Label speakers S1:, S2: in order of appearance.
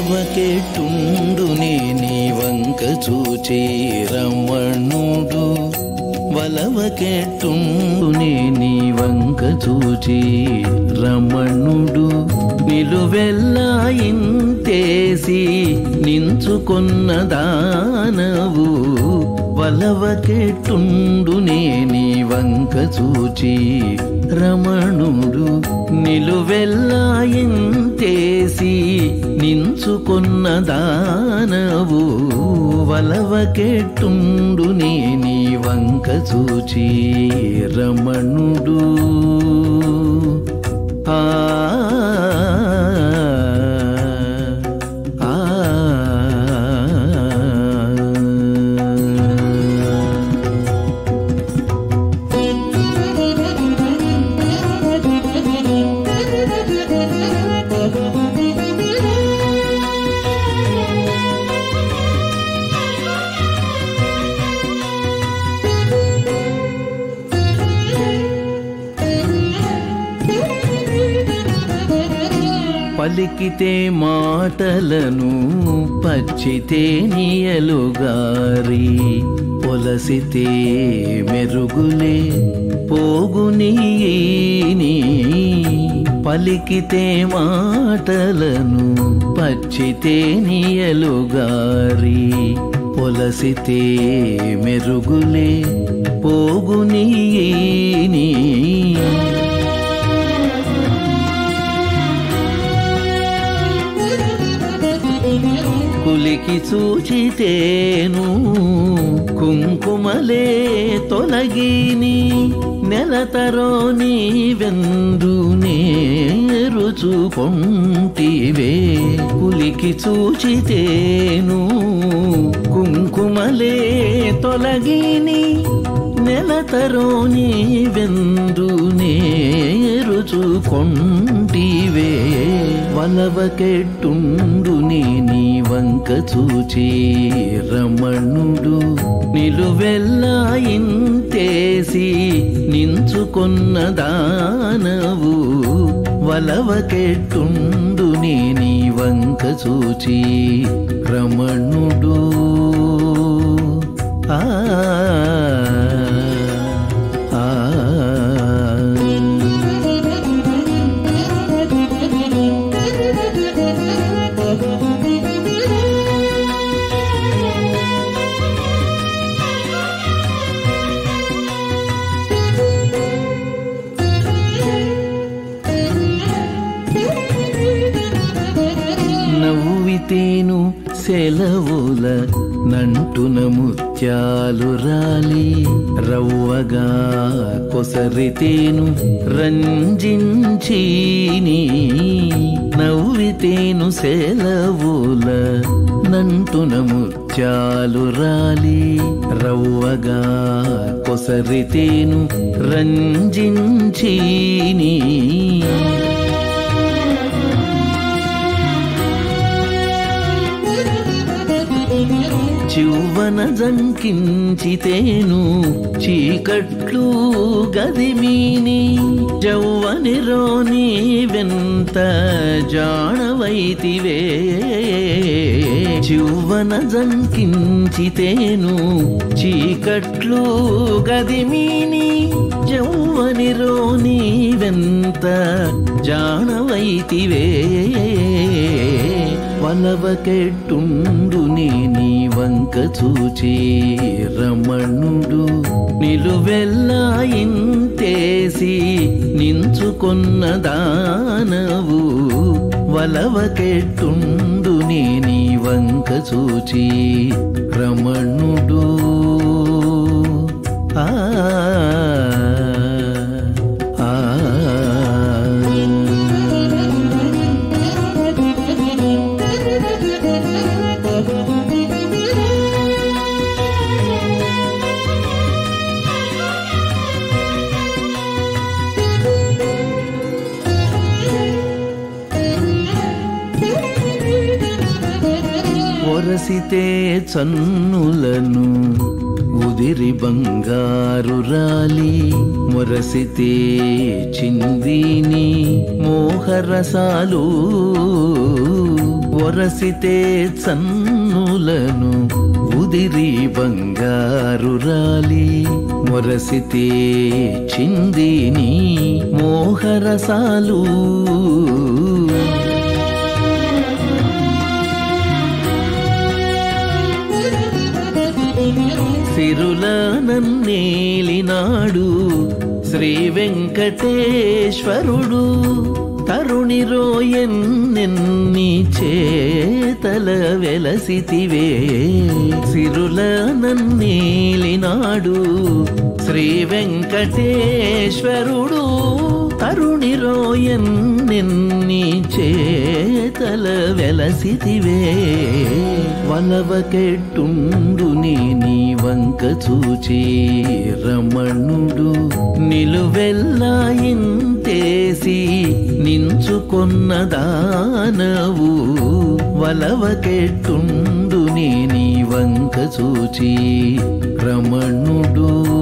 S1: వలవకెట్టుండునే నీ వంక చూచే రమణుడు వలవకెట్టుండునే నీ వంక చూచే రమణుడు నిలువెల్లా ఇంతేసి నించుకొన్న దానవు వలవకెట్టుండునే నీ వంక చూచి రమణుడు నిలువెల్లా ఇంతేసి నించుకొన్న దానవు వలవకెట్టుండునే నీ వంక చూచి రమణుడు ఆ ఆ పలికితే మాటలను పచ్చితే నీయలుగారి పొలసితే మెరుగులే పోగునీని పలికితే మాటలను పచ్చితే నీయలుగారి పొలసితే మెరుగులే పోగునీని కులికి చూచితేను కుంకుమలే తొలగిని నెలతరోని వెందు నేరుచుకొంటివే కులికి చూచితేను కుంకుమలే తొలగిని నెలతరోని వెందు నేరుచుకొంటివే వలవకెట్టుండుని నీ వంక చూచి రమణుడు నిలువెల్లా ఇంతేసి నించుకొన్న దానవు వలవకెట్టుండుని నీ వంక చూచి రమణుడు ఆ ఆ నవ్వితేను సెలవుల నంటున ముత్యాలు రాలి రవ్వగా కొసరితేను రంజించీని నవ్వితేను సెలవుల నంటున ముత్యాలు రాలి రవ్వగా కొసరితేను రంజించీని చివ్వన జంకించితేను చీకట్లు గదిమీని జవ్వని రోని వెంత జాణవైతివే చివ్వన జంకించితేను చీకట్లు గదిమీని జవ్వని రోని వెంత జాణవైతివే వలవకెట్టుండునే నీ వంక చూచే రమణుడు నిలువెల్లా ఇంతేసి నించుకొన్న దానవు వలవకెట్టుండునే నీ వంక చూచి రమణుడు ఆ ఆ ఒరసితే చన్నులను ఉదిరి బంగారు రాలి మొరసితే చిందిని మోహరసాలు ఒరసితే చన్నులను ఉదిరి బంగారు రాలి మొరసితే చిందిని మోహరసాలు సిరుల నన్నేలినాడు శ్రీ వెంకటేశ్వరుడు తరుణి రోయన్నెన్ని చేతల వెలసితివే సిరుల నన్నేలినాడు శ్రీ వెంకటేశ్వరుడు తరుణి రోయన్నెన్ని చేతల వెలసితివే వలవకెట్టుండు నీ నీ వంక చూచి రమణుడు నిలువెల్లా ఇంతేసి నించుకొన్న దానవు వలవకెట్టుండు నీ నీ వంక చూచి రమణుడు